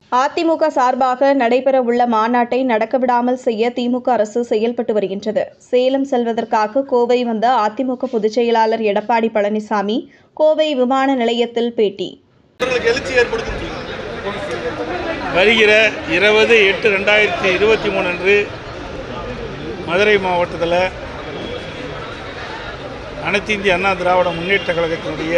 அதிமுக சார்பாக நடைபெறவுள்ள மாநாட்டை நடக்கவிடாமல் செய்ய திமுக அரசு செயல்பட்டு வருகின்றது சேலம் செல்வதற்காக கோவை வந்த அதிமுக பொதுச் செயலாளர் எடப்பாடி பழனிசாமி கோவை விமான நிலையத்தில் பேட்டி அவர்களுக்கு எழுச்சி ஏற்படுத்தும் வருகிற இருபது எட்டு ரெண்டாயிரத்தி இருபத்தி மூணு அன்று மதுரை மாவட்டத்தில் அனைத்து இந்திய அண்ணா திராவிட முன்னேற்ற கழகத்தினுடைய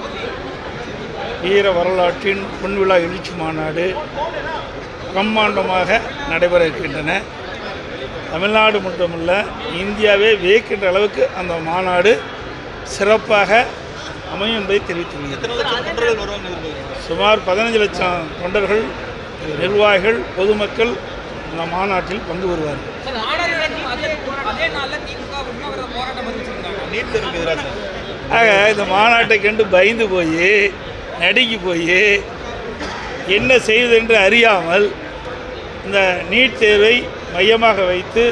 வீர வரலாற்றின் பொன்விழா எழுச்சி மாநாடு பிரம்மாண்டமாக நடைபெற இருக்கின்றன தமிழ்நாடு மட்டுமல்ல இந்தியாவே வியக்கின்ற அளவுக்கு அந்த மாநாடு சிறப்பாக அமையும் என்பதை தெரிவித்துள்ளது எத்தனை லட்சம் தொண்டர்கள் வருவாங்க எதிர்பார்க்கிறீங்க? சுமார் பதினஞ்சு லட்சம் தொண்டர்கள் நிர்வாகிகள் பொதுமக்கள் இந்த மாநாட்டில் பங்கு பெறுவார்கள் சார், நாடார் நடக்கும் அதே அதே நாள்ல திமுக உண்ணாவிரத போராட்டம் அறிவிச்சிருக்காங்க நீட் தேர்வுக்கு எதிராக சார். ஆக இந்த மாநாட்டை கண்டு பயந்து போய் நடுங்கி போய் என்ன செய்வது என்று அறியாமல் இந்த நீட் தேர்வை மையமாக வைத்து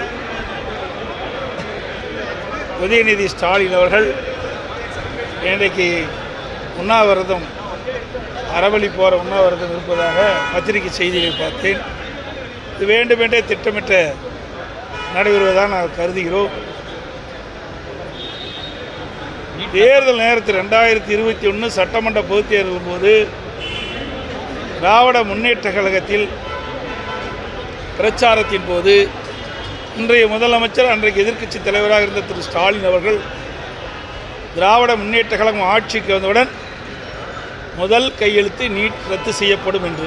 உதயநிதி ஸ்டாலின் அவர்கள் இன்றைக்கு உண்ணாவிரதம் அறவழி போகிற உண்ணாவிரதம் இருப்பதாக பத்திரிகை செய்தியை பார்த்தேன் இது வேண்டுமென்றே திட்டமிட்ட நடைபெறுவதாக நாங்கள் கருதுகிறோம் தேர்தல் நேரத்தில் ரெண்டாயிரத்தி இருபத்தி ஒன்று சட்டமன்ற பொதுத் தேர்தல் போது திராவிட முன்னேற்ற கழகத்தில் பிரச்சாரத்தின் போது இன்றைய முதலமைச்சர் அன்றைக்கு எதிர்க்கட்சி தலைவராக இருந்த திரு ஸ்டாலின் அவர்கள் திராவிட முன்னேற்ற கழகம் ஆட்சிக்கு வந்தவுடன் முதல் கையெழுத்து நீட் ரத்து செய்யப்படும் என்று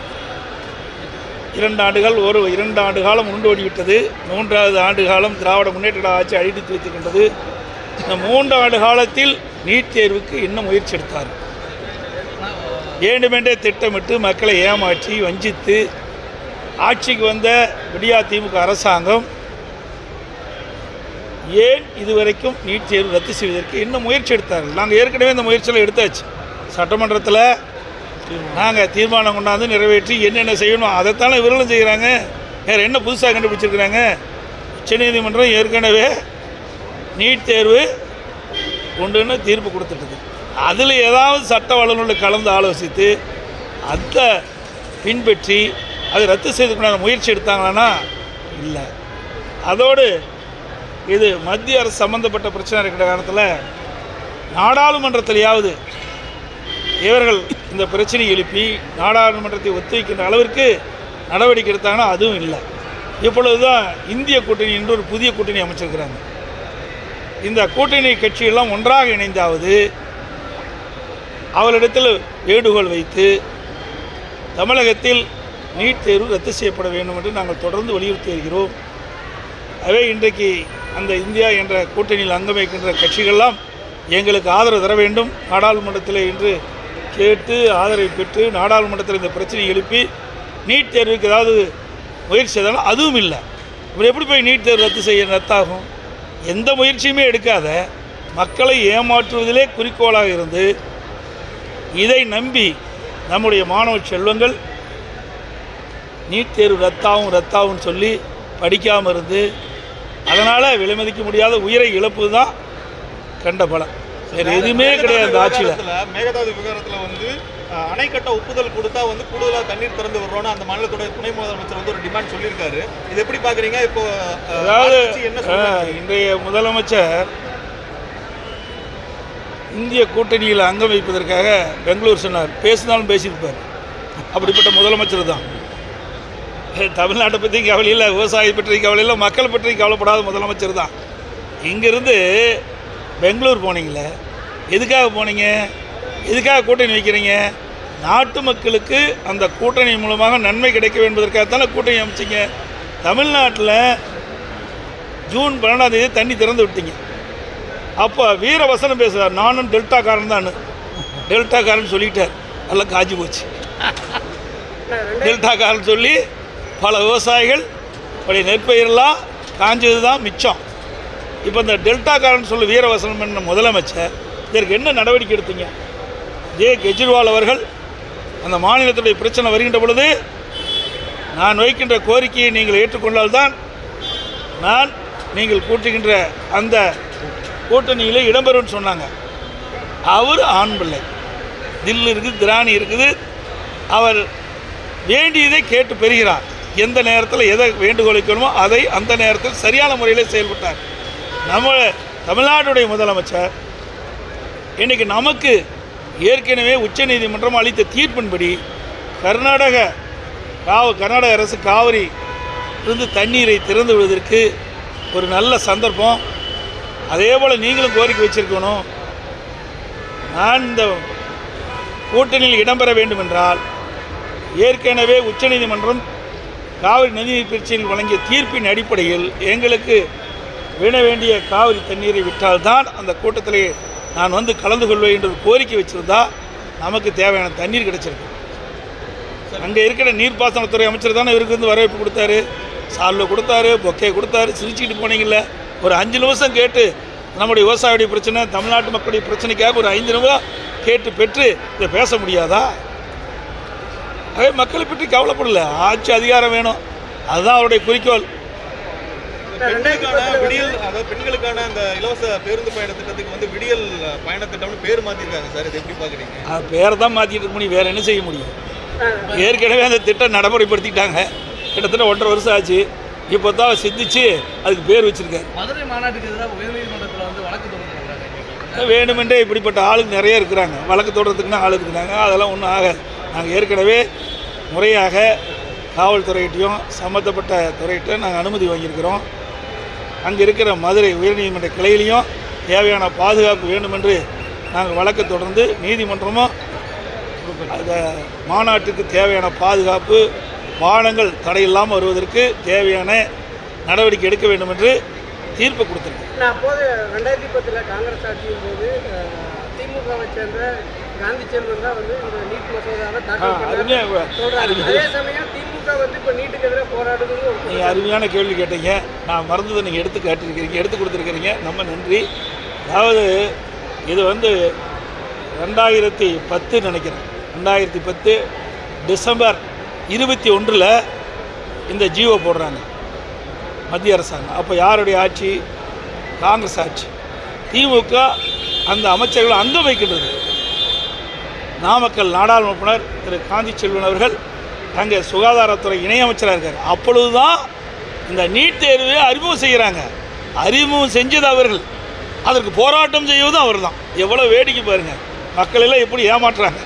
இரண்டு ஆண்டுகள் ஒரு இரண்டு ஆண்டு காலம் உருண்டோடிவிட்டது மூன்றாவது ஆண்டு காலம் திராவிட முன்னேற்ற கழக ஆட்சி அடித்து வைத்திருக்கின்றது இந்த மூன்று ஆண்டு காலத்தில் நீட் தேர்வுக்கு இன்னும் முயற்சி எடுத்தார் வேண்டுமென்றே திட்டமிட்டு மக்களை ஏமாற்றி வஞ்சித்து ஆட்சிக்கு வந்த விடியா திமுக அரசாங்கம் ஏன் இதுவரைக்கும் நீட் தேர்வு ரத்து செய்வதற்கு இன்னும் முயற்சி எடுத்தார்கள் நாங்கள் ஏற்கனவே இந்த முயற்சியில் எடுத்தாச்சு சட்டமன்றத்தில் நாங்கள் தீர்மானம் கொண்டாந்து நிறைவேற்றி என்னென்ன செய்யணும் அதைத்தானே இவர்களும் செய்கிறாங்க வேறு என்ன புதுசாக கண்டுபிடிச்சிருக்கிறாங்க உச்சநீதிமன்றம் ஏற்கனவே நீட் தேர்வு உண்டுன்னு தீர்ப்பு கொடுத்துட்டது அதில் ஏதாவது சட்ட வல்லுநர்கள் கலந்து ஆலோசித்து அதை பின்பற்றி அதை ரத்து செய்துக்குண்டான முயற்சி எடுத்தாங்களான்னா இல்லை அதோடு இது மத்திய அரசு சம்பந்தப்பட்ட பிரச்சனை இருக்கிற காரணத்தில் நாடாளுமன்றத்திலேயாவது இவர்கள் இந்த பிரச்சனையை எழுப்பி நாடாளுமன்றத்தை ஒத்திவைக்கின்ற அளவிற்கு நடவடிக்கை எடுத்தாங்கன்னா அதுவும் இல்லை இப்பொழுது தான் இந்திய கூட்டணி என்று ஒரு புதிய கூட்டணி அமைச்சிருக்கிறாங்க இந்த கூட்டணி கட்சியெல்லாம் ஒன்றாக இணைந்தாவது அவரிடத்தில் வேண்டுகோள் வைத்து தமிழகத்தில் நீட் தேர்வு ரத்து செய்யப்பட வேண்டும் என்று நாங்கள் தொடர்ந்து வலியுறுத்தி வருகிறோம் எனவே இன்றைக்கு அந்த இந்தியா என்ற கூட்டணியில் அங்கம் வைக்கின்ற கட்சிகள்லாம் எங்களுக்கு ஆதரவு தர வேண்டும் நாடாளுமன்றத்தில் இன்று கேட்டு ஆதரவை பெற்று நாடாளுமன்றத்தில் இந்த பிரச்சனையை எழுப்பி நீட் தேர்வுக்கு ஏதாவது முயற்சி செய்தாலும் அதுவும் இல்லை இவர் எப்படி போய் நீட் தேர்வு ரத்து செய்ய ரத்தாகும் எந்த முயற்சியுமே எடுக்காத மக்களை ஏமாற்றுவதிலே குறிக்கோளாக இருந்து இதை நம்பி நம்முடைய மாணவ செல்வங்கள் நீட் தேர்வு ரத்தாகும் ரத்தாகும்னு சொல்லி படிக்காமல் இருந்து அதனால் விலைமதிக்க முடியாத உயிரை இழப்பு தான் கண்ட பலம் வேறு எதுவுமே கிடையாது இந்த ஆட்சியில் விவகாரத்துல, மேகதாது விவகாரத்துல வந்து அஹ், அணை கட்ட ஒப்புதல் கொடுத்தா வந்து கூடுதலா தண்ணீர் திறந்து விடுறோம்னு அந்த மாநிலத்தோட துணை முதலமைச்சர் வந்து ஒரு டிமாண்ட் சொல்லியிருக்காரு இது எப்படி பாக்குறீங்க இப்போ அஹ், அதாவது ஆளுங்கட்சி என்ன சொல்றாங்க அஹ், இன்றைய முதலமைச்சர் இந்திய கூட்டணியில் அங்கம் வைப்பதற்காக பெங்களூர் சொன்னார் பேசினாலும் பேசியிருப்பார் அப்படிப்பட்ட முதலமைச்சர் தான் அஹ், தமிழ்நாட்டை பற்றி கவலை இல்லை விவசாயி பற்றி கவலை இல்லை மக்கள் பற்றி கவலைப்படாத முதலமைச்சர் தான் இங்கேருந்து பெங்களூர் போனீங்களே எதுக்காக போனீங்க எதுக்காக கூட்டணி வைக்கிறீங்க நாட்டு மக்களுக்கு அந்த கூட்டணி மூலமாக நன்மை கிடைக்க என்பதற்காகத்தானே கூட்டணி அமைச்சிங்க தமிழ்நாட்டில் ஜூன் பன்னெண்டாம் தேதி தண்ணி திறந்து விட்டீங்க அப்போ வீர வசனம் பேசுகிறார் நானும் டெல்டாக்காரன் தான் டெல்டாக்காரன் சொல்லிட்டார் எல்லாம் காஞ்சி போச்சு டெல்டாக்காரன் சொல்லி பல விவசாயிகள் பழைய நெற்பயிரெல்லாம் காஞ்சது தான் மிச்சம் இப்போ இந்த டெல்டாக்காரன் சொல்லி வீரவசனம் என்ன முதலமைச்சர் இதற்கு என்ன நடவடிக்கை எடுத்தீங்க ஜே கெஜ்ரிவால் அவர்கள் அந்த மாநிலத்துடைய பிரச்சனை வருகின்ற பொழுது நான் வைக்கின்ற கோரிக்கையை நீங்கள் ஏற்றுக்கொண்டால்தான் நான் நீங்கள் கூட்டுகின்ற அந்த கூட்டணியில் இடம்பெறும்னு சொன்னாங்க அவர் ஆண் பிள்ளை தில் இருக்குது திராணி இருக்குது அவர் வேண்டியதை கேட்டு பெறுகிறார் எந்த நேரத்தில் எதை வேண்டுகோள் வைக்கணுமோ அதை அந்த நேரத்தில் சரியான முறையில் செயல்பட்டார் நம்ம தமிழ்நாட்டுடைய முதலமைச்சர் இன்னைக்கு நமக்கு ஏற்கனவே உச்சநீதிமன்றம் அளித்த தீர்ப்பின்படி கர்நாடக காவ கர்நாடக அரசு காவிரி இருந்து தண்ணீரை திறந்து விடுவதற்கு ஒரு நல்ல சந்தர்ப்பம் அதே போல் நீங்களும் கோரிக்கை வச்சிருக்கணும் நான் இந்த கூட்டணியில் இடம்பெற வேண்டுமென்றால் ஏற்கனவே உச்சநீதிமன்றம் காவிரி நதிநீர் பிரச்சனையில் வழங்கிய தீர்ப்பின் அடிப்படையில் எங்களுக்கு விட வேண்டிய காவிரி தண்ணீரை விட்டால்தான் அந்த கூட்டத்திலே நான் வந்து கலந்து கொள்வேன் என்று ஒரு கோரிக்கை வச்சிருந்தா நமக்கு தேவையான தண்ணீர் கிடைச்சிருக்கு அங்கே இருக்கிற நீர்ப்பாசனத்துறை அமைச்சர் தானே இவருக்கு வந்து வரவேற்பு கொடுத்தாரு சால்வ் கொடுத்தாரு பொக்கே கொடுத்தாரு சிரிச்சுக்கிட்டு போனீங்கல்ல ஒரு அஞ்சு நிமிஷம் கேட்டு நம்முடைய விவசாயியுடைய பிரச்சனை தமிழ்நாட்டு மக்களுடைய பிரச்சனைக்காக ஒரு ஐந்து நிமிடம் கேட்டு பெற்று இதை பேச முடியாதா அதே மக்களை பற்றி கவலைப்படல ஆட்சி அதிகாரம் வேணும் அதுதான் அவருடைய குறிக்கோள் பெண்களுக்கான விடியல் அதாவது பெண்களுக்கான அந்த இலவச பேருந்து பயண திட்டத்துக்கு வந்து விடியல் பயண திட்டம்னு பேர் மாத்திருக்காங்க சார் இது எப்படி பாக்குறீங்க அது பேரை தான் மாற்றிட்டு இருக்க முடியும் வேறு என்ன செய்ய முடியும் ஏற்கனவே அந்த திட்டம் நடைமுறைப்படுத்திட்டாங்க கிட்டத்தட்ட ஒன்றரை வருஷம் ஆச்சு இப்போ தான் சிந்திச்சு அதுக்கு பேர் வச்சுருக்காரு மதுரை மாநாட்டுக்கு எதிராக உயர்நீதிமன்றத்தில் வந்து வழக்கு தொடர்ந்துருக்காங்க இன்னைக்கு வேணுமென்றே இப்படிப்பட்ட ஆளுங்க நிறைய இருக்கிறாங்க வழக்கு தொடர்றதுக்குன்னா ஆள் இருக்கிறாங்க அதெல்லாம் ஒன்றும் ஆகாது நாங்கள் ஏற்கனவே முறையாக காவல்துறையிட்டையும் சம்மந்தப்பட்ட துறையிட்ட நாங்கள் அனுமதி வாங்கியிருக்கிறோம் அங்கே இருக்கிற மதுரை உயர்நீதிமன்ற கிளையிலையும் தேவையான பாதுகாப்பு வேண்டுமென்று நாங்கள் வழக்கு தொடர்ந்து நீதிமன்றமும் அந்த மாநாட்டுக்கு தேவையான பாதுகாப்பு வாகனங்கள் தடையில்லாமல் வருவதற்கு தேவையான நடவடிக்கை எடுக்க வேண்டும் என்று தீர்ப்பு கொடுத்துருக்கோம் நான் அப்போது ரெண்டாயிரத்தி பத்தில் காங்கிரஸ் ஆட்சியின் போது அஹ், திமுகவை சேர்ந்த காந்தி செல்வன் தான் வந்து இந்த நீட் மசோதாவை ஆ, தாக்கல் பண்ணாரு. அருமையாக சொல்றாரு அருமையாக அதே சமயம் திமுக வந்து இப்போ நீட்டுக்கு எதிராக போராடுறது ஒரு நீங்கள் அருமையான கேள்வி கேட்டீங்க நான் மறந்ததை நீங்கள் எடுத்து காட்டியிருக்கிறீங்க எடுத்து கொடுத்துருக்கிறீங்க ரொம்ப நன்றி அதாவது இது வந்து ரெண்டாயிரத்தி பத்து நினைக்கிறேன் ரெண்டாயிரத்தி பத்து டிசம்பர் இருபத்தி ஒன்றில் இந்த ஜியோ போடுறாங்க மத்திய அரசாங்கம் அப்போ யாருடைய ஆட்சி காங்கிரஸ் ஆட்சி திமுக அந்த அமைச்சர்களை அங்கம் வைக்கின்றது நாமக்கல் நாடாளுமன்ற உறுப்பினர் திரு காந்தி செல்வன் அவர்கள் அங்கே சுகாதாரத்துறை இணையமைச்சராக இருக்கார் அப்பொழுது தான் இந்த நீட் தேர்வை அறிமுகம் செய்கிறாங்க அறிமுகம் செஞ்சது அவர்கள் அதற்கு போராட்டம் செய்வதும் அவர் தான் எவ்வளோ வேடிக்கை பாருங்கள் மக்கள் எல்லாம் எப்படி ஏமாற்றுறாங்க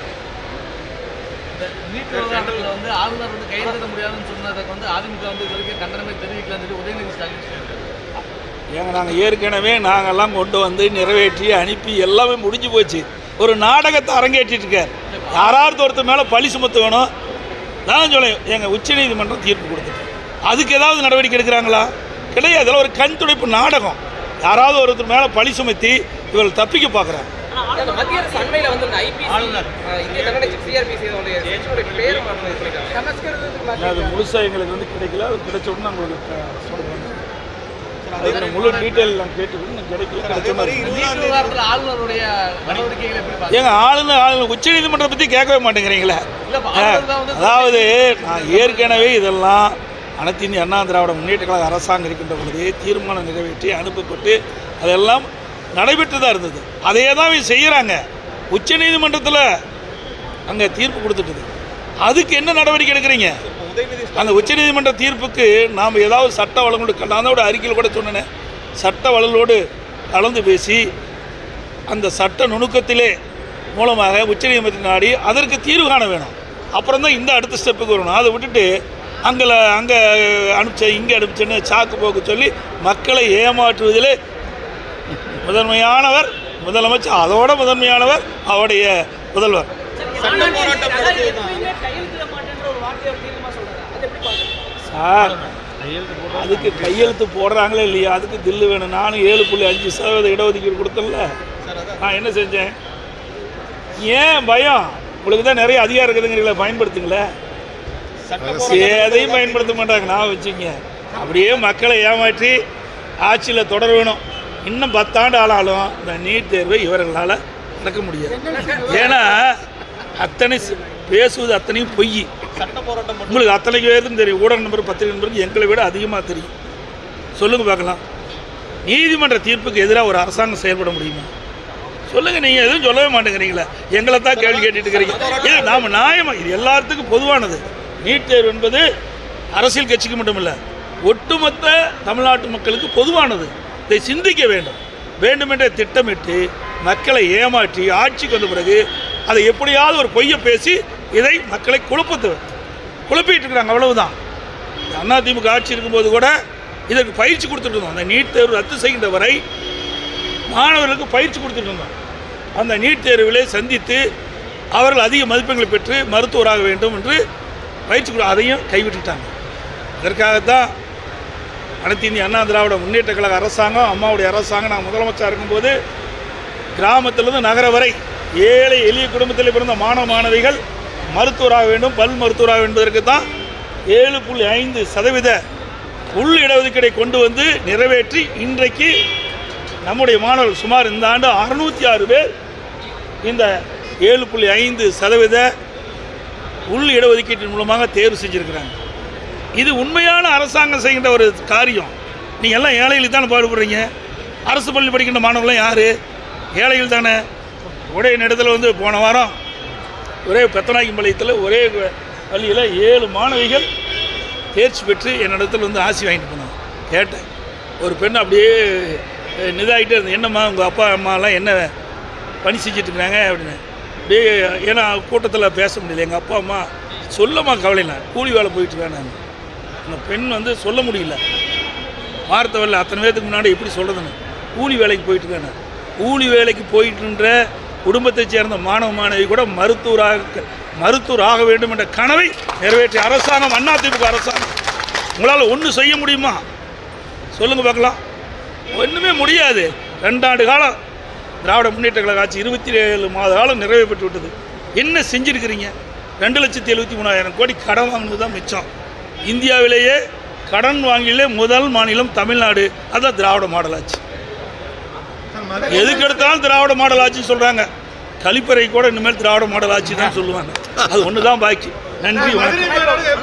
இந்த நீட் விவகாரத்தில் வந்து ஆளுநர் வந்து கையெழுத்திட முடியாதுன்னு சொன்னதுக்கு வந்து அதிமுக வந்து இது வரைக்கும் கண்டனமே தெரிவிக்கலாம்னு சொல்லி உதயநிதி ஸ்டாலின் சொல்லியிருக்காரு ஏங்க நாங்கள் ஏற்கனவே நாங்கெல்லாம் கொண்டு வந்து நிறைவேற்றி அனுப்பி எல்லாமே முடிஞ்சு போச்சு ஒரு நாடகத்தை அரங்கேற்றிட்டு இருக்கார் யாராவது ஒருத்தர் மேலே பழி சுமத்த வேணும் நான் சொல்லேன் எங்கள் உச்சநீதிமன்றம் தீர்ப்பு கொடுத்துட்டு அதுக்கு ஏதாவது நடவடிக்கை எடுக்கிறாங்களா கிடையாது அதெல்லாம் ஒரு கண் துடைப்பு நாடகம் யாராவது ஒருத்தர் மேலே பழி சுமத்தி இவர்கள் தப்பிக்க பார்க்குறாங்க அந்த மத்திய அரசு அண்மையில வந்து இந்த ஐபிசி இந்திய தண்டனை சிஆர்பிசி இதோடைய செக்ஷனுடைய பேர் மாற்றம் சொல்லிட்டாங்க சமஸ்கிருதத்துக்கு அது முழுசாக எங்களுக்கு வந்து கிடைக்கல அது கிடைச்ச உடனே உங்களுக்கு சொல்லுவாங்க அதோட முழு டீட்டெயில் நான் கேட்டுக்கிட்டு நான் கிடைக்கல அதே கிடைச்ச மாதிரி மாதிரி இந்த இருபதாம் நீட் விவகாரத்தில் ஆளுநருடைய நடவடிக்கைகளை எப்படி பார்க்க ஏங்க ஆளுநர் ஆளுநர் உச்ச நீதிமன்றத்தை பற்றி கேட்கவே மாட்டேங்கிறீங்களே இல்ல இப்ப ஆளுநர் தான் வந்து அதாவது நான் ஏற்கனவே இதெல்லாம் அனைத்து இந்திய அண்ணா திராவிட முன்னேற்ற கழக அரசாங்கம் இருக்கின்ற பொழுதே தீர்மானம் நிறைவேற்றி அனுப்பப்பட்டு அதெல்லாம் நடைபெற்று தான் இருந்தது அதையே தான் இவங்க செய்கிறாங்க உச்சநீதிமன்றத்தில் அங்கே தீர்ப்பு கொடுத்துட்டுது அதுக்கு என்ன நடவடிக்கை எடுக்கிறீங்க உதயநிதி அந்த உச்சநீதிமன்ற தீர்ப்புக்கு நாம் ஏதாவது சட்ட வளங்களோடு நான் தான் அறிக்கையில் கூட சொன்னேன் சட்ட வளங்களோடு கலந்து பேசி அந்த சட்ட நுணுக்கத்திலே மூலமாக உச்சநீதிமன்றத்தை நாடி அதற்கு தீர்வு காண வேணும் அப்புறம் தான் இந்த அடுத்த ஸ்டெப்புக்கு வரணும் அதை விட்டுட்டு அங்கே அங்கே அனுப்பிச்ச இங்கே அனுப்பிச்சேன்னு சாக்கு போக்கு சொல்லி மக்களை ஏமாற்றுவதிலே முதன்மையானவர் முதலமைச்சர் அதோட முதன்மையானவர் அவருடைய முதல்வர் சட்ட போராட்டம் நடத்துவதுதான். சார் அதுக்கு கையெழுத்து போடுறாங்களே இல்லையா அதுக்கு தில்லு வேணும் நானும் ஏழு புள்ளி அஞ்சு சதவீத இடஒதுக்கீடு கொடுத்தேன்ல நான் என்ன செஞ்சேன் ஏன் பயம் உங்களுக்கு தான் நிறைய அதிகாரம் இருக்குதுங்கிறீங்களா பயன்படுத்துங்களேன் சட்ட எதையும் பயன்படுத்த மாட்டாங்க நான் வச்சுங்க அப்படியே மக்களை ஏமாற்றி ஆட்சியில் தொடர வேணும் இன்னும் பத்தாண்டு ஆளாலும் இந்த நீட் தேர்வை இவர்களால் நடக்க முடியாது ஏன்னா அத்தனை ஸ்- பேசுவது அத்தனையும் பொய் சட்ட போராட்டம் மட்டும் உங்களுக்கு அத்தனை பேருக்கும் தெரியும் ஊடக நம்பர் பத்திரிகை நம்பருக்கு எங்களை விட அதிகமாக தெரியும் சொல்லுங்க பார்க்கலாம் நீதிமன்ற தீர்ப்புக்கு எதிராக ஒரு அரசாங்கம் செயல்பட முடியுமா சொல்லுங்க நீங்க எதுவும் சொல்லவே மாட்டேங்கிறீங்களே எங்களை தான் கேள்வி கேட்டுட்டு இருக்கிறீங்க இது நாம நியாயமா இது எல்லாத்துக்கும் பொதுவானது நீட் தேர்வு என்பது அரசியல் கட்சிக்கு மட்டுமல்ல ஒட்டுமொத்த தமிழ்நாட்டு மக்களுக்கு பொதுவானது இதை சிந்திக்க வேண்டும் வேண்டுமென்றே திட்டமிட்டு மக்களை ஏமாற்றி ஆட்சிக்கு வந்த பிறகு அதை எப்படியாவது ஒரு பொய்யை பேசி இதை மக்களை குழப்பத்து குழப்பிட்டு இருக்கிறாங்க அவ்வளவுதான் அதிமுக ஆட்சி இருக்கும்போது கூட இதற்கு பயிற்சி கொடுத்துட்டு இருந்தோம் அந்த நீட் தேர்வு ரத்து செய்கின்ற வரை மாணவர்களுக்கு பயிற்சி கொடுத்துட்டு இருந்தோம் அந்த நீட் தேர்விலே சந்தித்து அவர்கள் அதிக மதிப்பெண்களை பெற்று மருத்துவராக வேண்டும் என்று பயிற்சி கொடு அதையும் கைவிட்டுட்டாங்க இதற்காகத்தான் அனைத்து இந்திய அண்ணா திராவிட முன்னேற்ற கழக அரசாங்கம் அம்மாவுடைய அரசாங்கம் நான் முதலமைச்சர் இருக்கும்போது கிராமத்திலிருந்து நகர வரை ஏழை எளிய குடும்பத்தில் பிறந்த மாணவ மாணவிகள் மருத்துவராக வேண்டும் பல் மருத்துவராக என்பதற்கு தான் ஏழு புள்ளி ஐந்து சதவீத உள் இடஒதுக்கீடை கொண்டு வந்து நிறைவேற்றி இன்றைக்கு நம்முடைய மாணவர்கள் சுமார் இந்த ஆண்டு அறுநூற்றி ஆறு பேர் இந்த ஏழு புள்ளி ஐந்து சதவீத உள் இடஒதுக்கீட்டின் மூலமாக தேர்வு செஞ்சுருக்கிறாங்க இது உண்மையான அரசாங்கம் செய்கின்ற ஒரு காரியம் நீங்கள் எல்லாம் ஏழைகளுக்கு தானே பாடுபடுறீங்க அரசு பள்ளி படிக்கின்ற மாணவர்கள்லாம் யார் ஏழைகள் தானே ஒரே இடத்துல வந்து போன வாரம் ஒரே பெத்தநாயக்கம்பாளையத்தில் ஒரே பள்ளியில் ஏழு மாணவிகள் தேர்ச்சி பெற்று என்னிடத்துல வந்து ஆசி வாங்கிட்டு போனாங்க கேட்டேன் ஒரு பெண் அப்படியே அஹ், நிதாகிட்டே இருந்தது என்னம்மா உங்கள் அப்பா அம்மாலாம் என்ன பணி செஞ்சுட்டு இருக்கிறாங்க அப்படின்னு அப்படியே ஏன்னா கூட்டத்தில் பேச முடியல எங்கள் அப்பா அம்மா சொல்லம்மா கவலையில கூலி வேலை போயிட்டு இருக்கேன் நான் அந்த பெண் வந்து சொல்ல முடியல வார்த்தை வரல அத்தனை பேருக்கு முன்னாடி எப்படி சொல்கிறதுன்னு கூலி வேலைக்கு போயிட்டு இருக்கேன் நான். கூலி வேலைக்கு போயிட்டுன்ற குடும்பத்தைச் சேர்ந்த மாணவ மாணவி கூட மருத்துவராக மருத்துவர் ஆக வேண்டும் என்ற கனவை நிறைவேற்றிய அரசாங்கம் அதிமுக அரசாங்கம் உங்களால் ஒன்று செய்ய முடியுமா சொல்லுங்கள் பார்க்கலாம் ஒன்றுமே முடியாது ரெண்டாண்டு காலம் திராவிட முன்னேற்ற கழக ஆட்சி இருபத்தி ஏழு மாத காலம் நிறைவு பெற்று விட்டது என்ன செஞ்சுருக்கிறீங்க ரெண்டு லட்சத்தி எழுபத்தி மூணாயிரம் கோடி கடன் வாங்கினது தான் மிச்சம் இந்தியாவிலேயே கடன் வாங்கிலே முதல் மாநிலம் தமிழ்நாடு அதான் திராவிட மாடல் ஆட்சி எதுக்கு எடுத்தாலும் திராவிட மாடல் ஆட்சி சொல்கிறாங்க கழிப்பறை கூட இனிமேல் திராவிட மாடல் ஆட்சி தான் சொல்லுவாங்க அது ஒன்று தான் பாக்கி நன்றி வணக்கம் மதுரை மேலோட